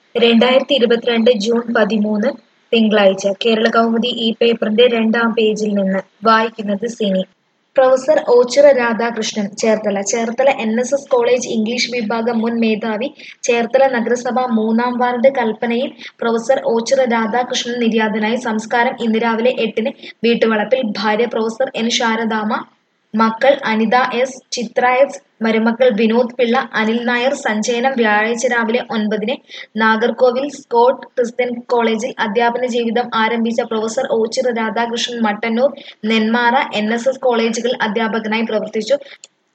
രണ്ടായിരത്തി ഇരുപത്തിരണ്ട് ജൂൺ പതിമൂന്ന് തിങ്കളാഴ്ച കേരള കൗമുദി ഈ പേപ്പറിന്റെ രണ്ടാം പേജിൽ നിന്ന് വായിക്കുന്നത് Cini professor Ochira Radhakrishnan Cherthala Cherthala N S S college English വിഭാഗം മുൻ മേധാവി ചേർത്തല നഗരസഭ മൂന്നാം വാർഡ് കൽപ്പനയിൽ പ്രൊഫസർ ഓച്ചിറ രാധാകൃഷ്ണൻ നിര്യാതനായി സംസ്കാരം ഇന്ന് രാവിലെ എട്ടിന് വീട്ടുവളപ്പിൽ ഭാര്യ പ്രൊഫസർ എൻ ശാരദാമ്മ മക്കൾ അനിത എസ് ചിത്ര എസ് മരുമക്കൾ വിനോദ് പിള്ള അനിൽ നായർ സഞ്ചയനം വ്യാഴാഴ്ച രാവിലെ ഒൻപതിന് നാഗർകോവിൽ സ്കോട്ട് ക്രിസ്ത്യൻ കോളേജിൽ അധ്യാപന ജീവിതം ആരംഭിച്ച professor Ochira Radhakrishnan Mattannur Nenmara N S S കോളേജുകളിൽ അധ്യാപകനായി പ്രവർത്തിച്ചു